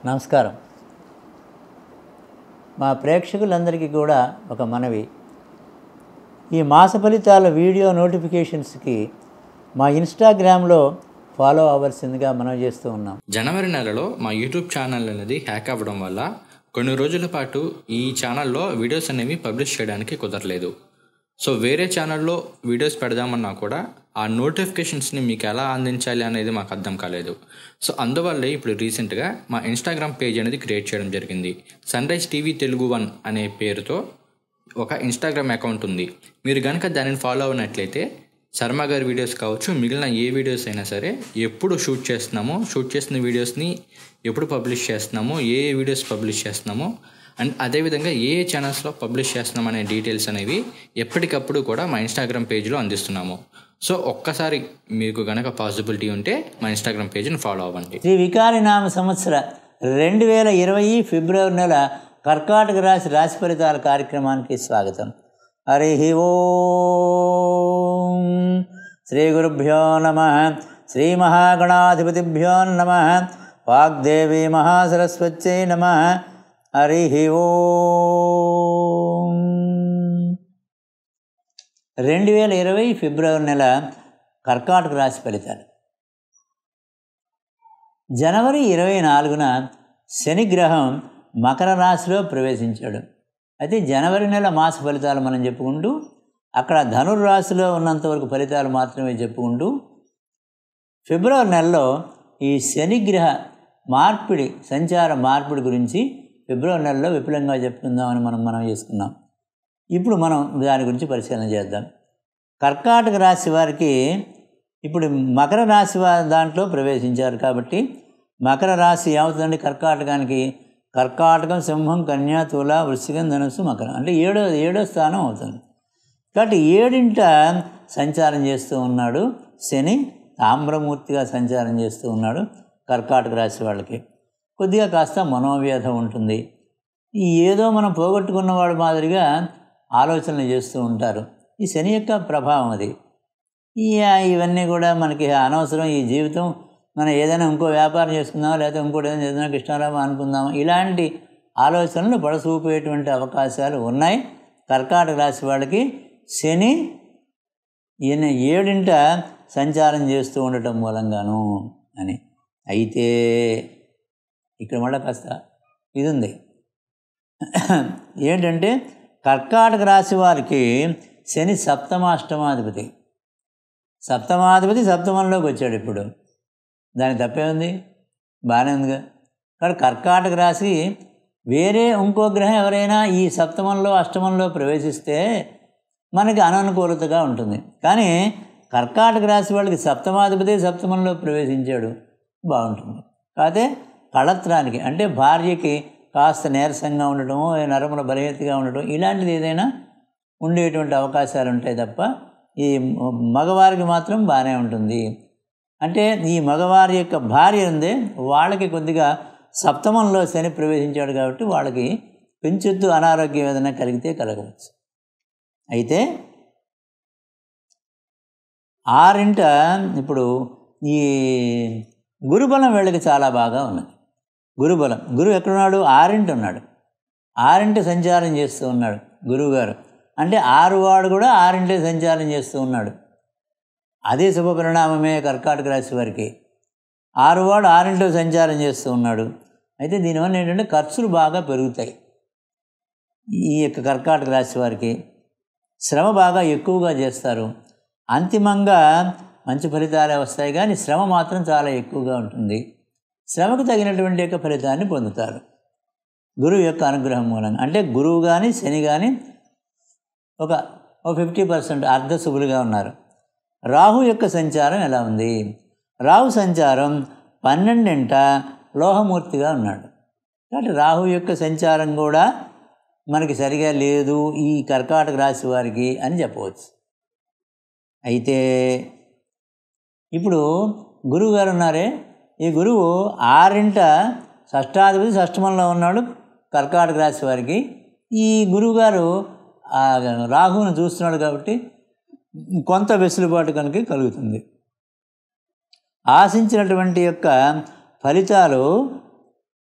నమస్కారం మా ప్రేక్షకులందరికీ కూడా ఒక మనవి ఈ మాస ఫలితాల వీడియో నోటిఫికేషన్స్కి మా ఇన్స్టాగ్రామ్లో ఫాలో అవ్వాల్సిందిగా మనం చేస్తూ ఉన్నాం జనవరి నెలలో మా యూట్యూబ్ ఛానల్ అనేది హ్యాక్ అవ్వడం వల్ల కొన్ని రోజుల పాటు ఈ ఛానల్లో వీడియోస్ అనేవి పబ్లిష్ చేయడానికి కుదరలేదు సో వేరే ఛానల్లో వీడియోస్ పెడదామన్నా కూడా ఆ నోటిఫికేషన్స్ని మీకు ఎలా అందించాలి అనేది మాకు అర్థం కాలేదు సో అందువల్లే ఇప్పుడు రీసెంట్గా మా ఇన్స్టాగ్రామ్ పేజ్ అనేది క్రియేట్ చేయడం జరిగింది sunrise TV Telugu one అనే పేరుతో ఒక ఇన్స్టాగ్రామ్ అకౌంట్ ఉంది మీరు కనుక దానిని ఫాలో అవునట్లయితే శర్మ గారి వీడియోస్ కావచ్చు మిగిలిన ఏ వీడియోస్ అయినా సరే ఎప్పుడు షూట్ చేస్తున్నామో షూట్ చేసిన వీడియోస్ని ఎప్పుడు పబ్లిష్ చేస్తున్నామో ఏ ఏ వీడియోస్ పబ్లిష్ చేస్తున్నామో అండ్ అదేవిధంగా ఏ ఏ ఛానల్స్లో పబ్లిష్ చేస్తున్నాం అనే డీటెయిల్స్ అనేవి ఎప్పటికప్పుడు కూడా మా ఇన్స్టాగ్రామ్ పేజ్లో అందిస్తున్నాము సో ఒక్కసారి మీకు కనుక పాసిబిలిటీ ఉంటే మా ఇన్స్టాగ్రామ్ పేజ్ని ఫాలో అవ్వండి శ్రీ వికారి నామ సంవత్సర రెండు వేల ఇరవై ఫిబ్రవరి నెల కర్కాటక రాశి రాశి ఫలితాల కార్యక్రమానికి స్వాగతం హరి ఓం శ్రీ గురుభ్యో నమ శ్రీ మహాగణాధిపతిభ్యో నమ వాగ్దేవి మహాసరస్వత్యై నమ హరి ఓం రెండు వేల ఇరవై ఫిబ్రవరి నెల కర్కాటక రాశి ఫలితాలు జనవరి ఇరవై నాలుగున శనిగ్రహం మకర రాశిలో ప్రవేశించాడు అయితే జనవరి నెల మాస ఫలితాలు మనం చెప్పుకుంటూ అక్కడ ధనుర్రాశిలో ఉన్నంతవరకు ఫలితాలు మాత్రమే చెప్పుకుంటూ ఫిబ్రవరి నెలలో ఈ శనిగ్రహ మార్పిడి సంచార మార్పిడి గురించి ఫిబ్రవరి నెలలో విపులంగా చెప్పుకుందామని మనం మనం చేసుకున్నాం ఇప్పుడు మనం దాని గురించి పరిశీలన చేద్దాం కర్కాటక రాశి వారికి ఇప్పుడు మకర రాశి వారి దాంట్లో ప్రవేశించారు కాబట్టి మకర రాశి ఏమవుతుందండి కర్కాటకానికి కర్కాటకం సింహం కన్యా తుల వృశ్చికం ధనుస్సు మకరం అంటే ఏడో ఏడో స్థానం అవుతుంది కాబట్టి ఏడింట సంచారం చేస్తూ ఉన్నాడు శని తామ్రమూర్తిగా సంచారం చేస్తూ ఉన్నాడు కర్కాటక రాశి వాళ్ళకి కొద్దిగా కాస్త మనోవ్యధ ఉంటుంది ఈ ఏదో మనం పోగొట్టుకున్నవాడు మాదిరిగా ఆలోచనలు చేస్తూ ఉంటారు ఈ శని యొక్క ప్రభావం అది ఈ ఇవన్నీ కూడా మనకి అనవసరం ఈ జీవితం మనం ఏదైనా ఇంకో వ్యాపారం చేసుకుందామా లేకపోతే ఇంకోటి ఏదైనా ఏదైనా కృష్ణారామ అనుకుందామా ఇలాంటి ఆలోచనలు పడసూపేటువంటి అవకాశాలు ఉన్నాయి కర్కాటక రాశి వాళ్ళకి శని ఈయన ఏడింట సంచారం చేస్తూ ఉండటం మూలంగాను అని అయితే ఇక్కడ మళ్ళీ కాస్త ఇది ఉంది ఏంటంటే కర్కాటక రాశి వారికి శని సప్తమాష్టమాధిపతి సప్తమాధిపతి సప్తమంలోకి వచ్చాడు ఇప్పుడు దాని తప్పేముంది బాగానే ఉందిగా కాబట్టి కర్కాటక రాశి వేరే ఇంకో గ్రహం ఎవరైనా ఈ సప్తమంలో అష్టమంలో ప్రవేశిస్తే మనకి అననుకూలతగా ఉంటుంది కానీ కర్కాటక రాశి వాళ్ళకి సప్తమాధిపతి సప్తమంలో ప్రవేశించాడు బాగుంటుంది కాకపోతే కళత్రానికి అంటే భార్యకి కాస్త నీరసంగా ఉండటము నరముల బలహీనతగా ఉండటం ఇలాంటిది ఏదైనా ఉండేటువంటి అవకాశాలు ఉంటాయి తప్ప ఈ మగవారికి మాత్రం బాగానే ఉంటుంది అంటే ఈ మగవారి యొక్క భార్య ఉంది వాళ్ళకి కొద్దిగా సప్తమంలో శని ప్రవేశించాడు కాబట్టి వాళ్ళకి పెంచుతూ అనారోగ్యం ఏదైనా కలిగితే కలగవచ్చు అయితే ఆరింట ఇప్పుడు ఈ గురుబలం వీళ్ళకి చాలా బాగా ఉన్నది గురుబలం గురువు ఎక్కడున్నాడు ఆరింటి ఉన్నాడు ఆరింటి సంచారం చేస్తూ ఉన్నాడు గురువుగారు అంటే ఆరు వాడు కూడా ఆరింటి సంచారం చేస్తూ ఉన్నాడు అదే శుభ పరిణామమే కర్కాటక రాశి వారికి ఆరు వాడు ఆరింటిలో సంచారం చేస్తూ ఉన్నాడు అయితే దీనివల్ల ఏంటంటే ఖర్చులు బాగా పెరుగుతాయి ఈ యొక్క కర్కాటక రాశి వారికి శ్రమ బాగా ఎక్కువగా చేస్తారు అంతిమంగా మంచి ఫలితాలే వస్తాయి కానీ శ్రమ మాత్రం చాలా ఎక్కువగా ఉంటుంది శ్రమకు తగినటువంటి యొక్క ఫలితాన్ని పొందుతారు గురువు యొక్క అనుగ్రహం మూలంగా అంటే గురువు కానీ శని కానీ ఒక ఒక ఫిఫ్టీ పర్సెంట్ అర్ధశుభులుగా ఉన్నారు రాహు యొక్క సంచారం ఎలా ఉంది రాహు సంచారం పన్నెండింట లోహమూర్తిగా ఉన్నాడు కాబట్టి రాహు యొక్క సంచారం కూడా మనకి సరిగా లేదు ఈ కర్కాటక రాశి వారికి అని చెప్పవచ్చు అయితే ఇప్పుడు గురువు గారు ఉన్నారే ఈ గురువు ఆరింట షష్టాధిపతి షష్టమంలో ఉన్నాడు కర్కాటక రాశి వారికి ఈ గురువుగారు ఆ రాహువును చూస్తున్నాడు కాబట్టి కొంత వెసులుబాటు కనుక కలుగుతుంది ఆశించినటువంటి యొక్క ఫలితాలు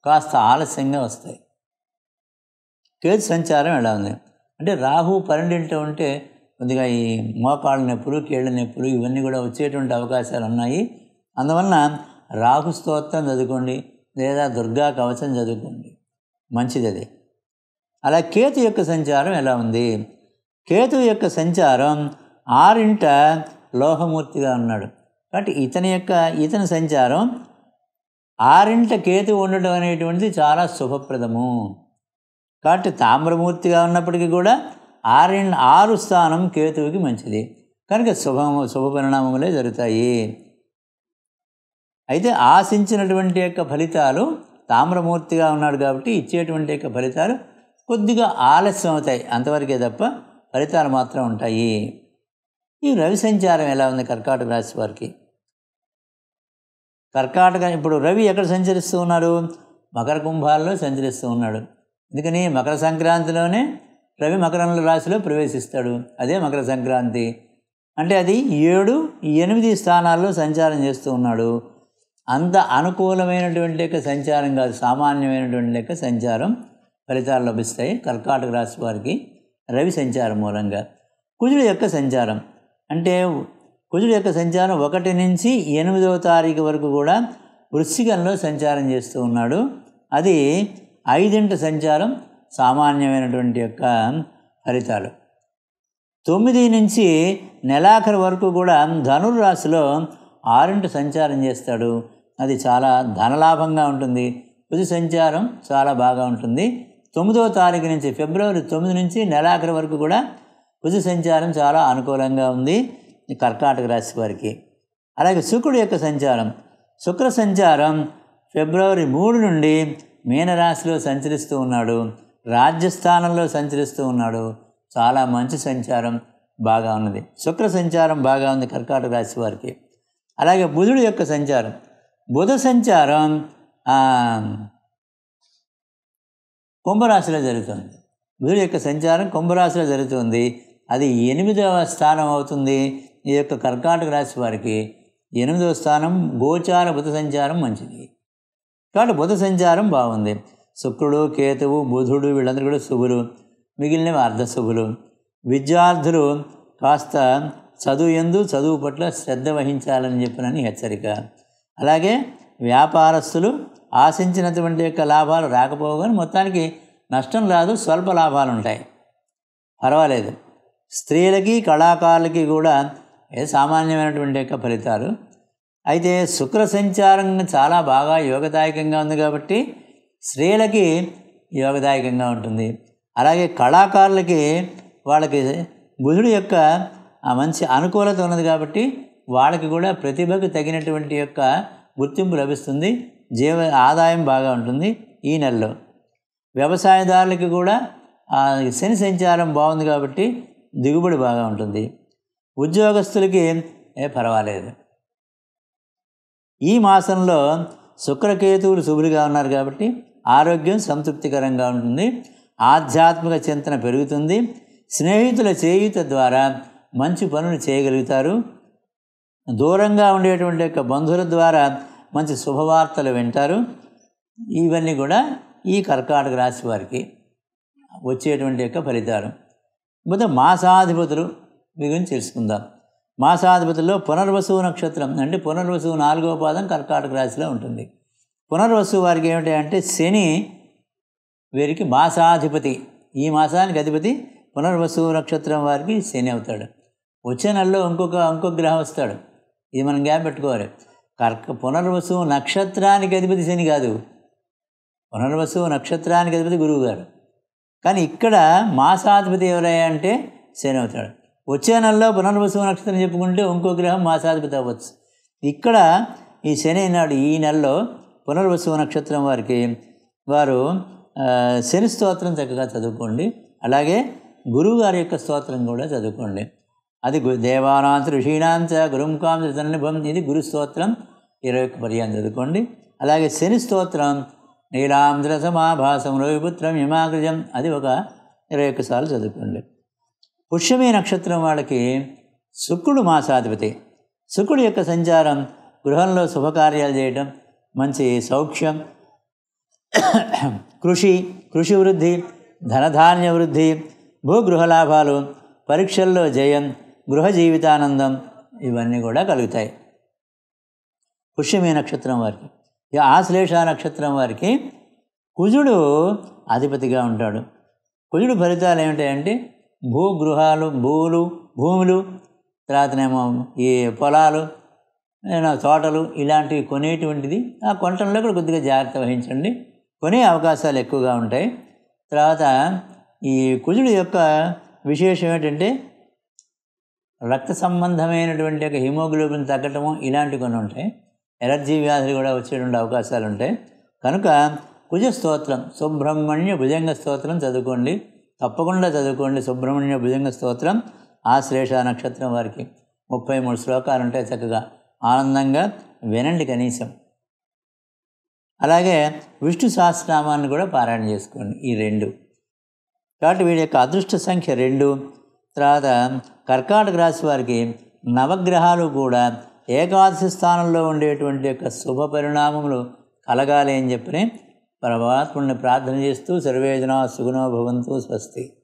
కాస్త ఆలస్యంగా వస్తాయి కేతు సంచారం ఎలా ఉంది అంటే రాహు పన్నెండింట ఉంటే కొద్దిగా ఈ మోకాళ్ళ నొప్పులు కీళ్ళ నొప్పులు ఇవన్నీ కూడా వచ్చేటువంటి అవకాశాలు ఉన్నాయి అందువలన రాహు స్తోత్రం చదువుకోండి లేదా దుర్గా కవచం చదువుకోండి మంచిది అది అలా కేతు యొక్క సంచారం ఎలా ఉంది కేతు యొక్క సంచారం ఆరింట లోహమూర్తిగా ఉన్నాడు కాబట్టి ఇతని యొక్క ఇతని సంచారం ఆరింట కేతు ఉండడం అనేటువంటిది చాలా శుభప్రదము కాబట్టి తామ్రమూర్తిగా ఉన్నప్పటికీ కూడా ఆరి ఆరు స్థానం కేతువుకి మంచిది కనుక శుభము శుభ పరిణామములే జరుగుతాయి అయితే ఆశించినటువంటి యొక్క ఫలితాలు తామ్రమూర్తిగా ఉన్నాడు కాబట్టి ఇచ్చేటువంటి యొక్క ఫలితాలు కొద్దిగా ఆలస్యం అవుతాయి అంతవరకే తప్ప ఫలితాలు మాత్రం ఉంటాయి ఈ రవి సంచారం ఎలా ఉంది కర్కాటక రాశి వారికి కర్కాటక ఇప్పుడు రవి ఎక్కడ సంచరిస్తూ ఉన్నారు మకర కుంభాల్లో సంచరిస్తూ ఉన్నాడు అందుకని మకర సంక్రాంతిలోనే రవి మకర రాశిలో ప్రవేశిస్తాడు అదే మకర సంక్రాంతి అంటే అది ఏడు ఎనిమిది స్థానాల్లో సంచారం చేస్తూ ఉన్నాడు అంత అనుకూలమైనటువంటి యొక్క సంచారం కాదు సామాన్యమైనటువంటి యొక్క సంచారం ఫలితాలు లభిస్తాయి కర్కాటక రాశి వారికి రవి సంచారం మూలంగా కుజుడు యొక్క సంచారం అంటే కుజుడు యొక్క సంచారం ఒకటి నుంచి ఎనిమిదవ తారీఖు వరకు కూడా వృశ్చికంలో సంచారం చేస్తూ ఉన్నాడు అది ఐదింటి సంచారం సామాన్యమైనటువంటి యొక్క ఫలితాలు తొమ్మిది నుంచి నెలాఖరు వరకు కూడా ధనుర్రాశిలో ఆరింటి సంచారం చేస్తాడు అది చాలా ధనలాభంగా ఉంటుంది కుజు సంచారం చాలా బాగా ఉంటుంది తొమ్మిదవ తారీఖు నుంచి ఫిబ్రవరి తొమ్మిది నుంచి నెలాఖరు వరకు కూడా కుజు సంచారం చాలా అనుకూలంగా ఉంది ఈ కర్కాటక రాశి వారికి అలాగే శుక్రుడు యొక్క సంచారం శుక్ర సంచారం ఫిబ్రవరి మూడు నుండి మీనరాశిలో సంచరిస్తూ ఉన్నాడు రాజ్యస్థానంలో సంచరిస్తూ ఉన్నాడు చాలా మంచి సంచారం బాగా ఉన్నది శుక్ర సంచారం బాగా ఉంది కర్కాటక రాశి వారికి అలాగే బుధుడు యొక్క సంచారం బుధ సంచారం ఆ, కుంభరాశిలో జరుగుతుంది బుధుడు యొక్క సంచారం కుంభరాశిలో జరుగుతుంది అది ఎనిమిదవ స్థానం అవుతుంది ఈ యొక్క కర్కాటక రాశి వారికి ఎనిమిదవ స్థానం గోచార బుధ సంచారం మంచిది కాబట్టి బుధ సంచారం బాగుంది శుక్రుడు కేతువు బుధుడు వీళ్ళందరూ కూడా శుభులు మిగిలినవి అర్ధశుభులు విద్యార్థులు కాస్త చదువు ఎందు చదువు పట్ల శ్రద్ధ వహించాలని చెప్పినని హెచ్చరిక అలాగే వ్యాపారస్తులు ఆశించినటువంటి యొక్క లాభాలు రాకపోగానే మొత్తానికి నష్టం రాదు స్వల్ప లాభాలు ఉంటాయి పర్వాలేదు స్త్రీలకి కళాకారులకి కూడా ఏ సామాన్యమైనటువంటి యొక్క ఫలితాలు అయితే శుక్ర సంచారం చాలా బాగా యోగదాయకంగా ఉంది కాబట్టి స్త్రీలకి యోగదాయకంగా ఉంటుంది అలాగే కళాకారులకి వాళ్ళకి బుధుడు యొక్క ఆ మంచి అనుకూలత ఉన్నది కాబట్టి వాళ్ళకి కూడా ప్రతిభకు తగినటువంటి యొక్క గుర్తింపు లభిస్తుంది జీవ ఆదాయం బాగా ఉంటుంది ఈ నెలలో వ్యవసాయదారులకి కూడా ఆ శని సంచారం బాగుంది కాబట్టి దిగుబడి బాగా ఉంటుంది ఉద్యోగస్తులకి ఏ పర్వాలేదు ఈ మాసంలో శుక్రకేతువులు శుభులుగా ఉన్నారు కాబట్టి ఆరోగ్యం సంతృప్తికరంగా ఉంటుంది ఆధ్యాత్మిక చింతన పెరుగుతుంది స్నేహితుల చేయుత ద్వారా మంచి పనులు చేయగలుగుతారు దూరంగా ఉండేటువంటి యొక్క బంధువుల ద్వారా మంచి శుభవార్తలు వింటారు ఇవన్నీ కూడా ఈ కర్కాటక రాశి వారికి వచ్చేటువంటి యొక్క ఫలితాలు మొత్తం మాసాధిపతులు మీ గురించి తెలుసుకుందాం మాసాధిపతుల్లో పునర్వసువు నక్షత్రం అంటే పునర్వసువు నాలుగవ పాదం కర్కాటక రాశిలో ఉంటుంది పునర్వసువు వారికి ఏమిటి అంటే శని వీరికి మాసాధిపతి ఈ మాసానికి అధిపతి పునర్వసువు నక్షత్రం వారికి శని అవుతాడు వచ్చే నెలలో ఇంకొక ఇంకొక గ్రహం వస్తాడు ఇది మనం గ్యాప్ పెట్టుకోవాలి కర్క పునర్వసువు నక్షత్రానికి అధిపతి శని కాదు పునర్వసువు నక్షత్రానికి అధిపతి గురువు గారు కానీ ఇక్కడ మాసాధిపతి ఎవరయ్యా అంటే శని అవుతాడు వచ్చే నెలలో పునర్వసువు నక్షత్రం చెప్పుకుంటే ఇంకో గ్రహం మాసాధిపతి అవ్వచ్చు ఇక్కడ ఈ శని నాడు ఈ నెలలో పునర్వసువు నక్షత్రం వారికి వారు ఆ, శని స్తోత్రం చక్కగా చదువుకోండి అలాగే గురువు గారి యొక్క స్తోత్రం కూడా చదువుకోండి అది గు దేవానాంత ఋషీణాంచ గురుంకాం తన్నిభం ఇది గురు స్తోత్రం ఇరవై ఒక్క పర్యాయం చదువుకోండి అలాగే శని స్తోత్రం నీలాంధ్ర సమాభాసం రవిపుత్రం హిమాగ్రజం అది ఒక ఇరవై ఒక్క సార్లు చదువుకోండి పుష్యమి నక్షత్రం వాళ్ళకి శుక్రుడు మాసాధిపతి శుక్రుడు యొక్క సంచారం గృహంలో శుభకార్యాలు చేయటం మంచి సౌఖ్యం కృషి కృషి వృద్ధి ధనధాన్య వృద్ధి భూగృహ లాభాలు పరీక్షల్లో జయం గృహ జీవితానందం ఇవన్నీ కూడా కలుగుతాయి పుష్యమి నక్షత్రం వారికి ఇక ఆశ్లేష నక్షత్రం వారికి కుజుడు అధిపతిగా ఉంటాడు కుజుడు ఫలితాలు ఏమిటాయంటే భూగృహాలు భూలు భూములు తర్వాతనేమో ఈ పొలాలు ఏమైనా తోటలు ఇలాంటివి కొనేటువంటిది ఆ కొనటంలో కూడా కొద్దిగా జాగ్రత్త వహించండి కొనే అవకాశాలు ఎక్కువగా ఉంటాయి తర్వాత ఈ కుజుడు యొక్క విశేషం ఏంటంటే రక్త సంబంధమైనటువంటి ఒక హిమోగ్లోబిన్ తగ్గటము ఇలాంటివి కొన్ని ఉంటాయి ఎలర్జీ వ్యాధులు కూడా వచ్చేటువంటి అవకాశాలు ఉంటాయి కనుక కుజ స్తోత్రం సుబ్రహ్మణ్య భుజంగ స్తోత్రం చదువుకోండి తప్పకుండా చదువుకోండి సుబ్రహ్మణ్య భుజంగ స్తోత్రం ఆశ్లేష నక్షత్రం వారికి ముప్పై మూడు శ్లోకాలు ఉంటాయి చక్కగా ఆనందంగా వినండి కనీసం అలాగే విష్ణు సహస్రనామాన్ని కూడా పారాయణ చేసుకోండి ఈ రెండు కాబట్టి వీడి యొక్క అదృష్ట సంఖ్య రెండు తర్వాత కర్కాటక రాశి వారికి నవగ్రహాలు కూడా ఏకాదశి స్థానంలో ఉండేటువంటి యొక్క శుభ పరిణామములు కలగాలి అని చెప్పి పరమాత్ముడిని ప్రార్థన చేస్తూ సర్వేజన సుగుణో భవంతు స్వస్తి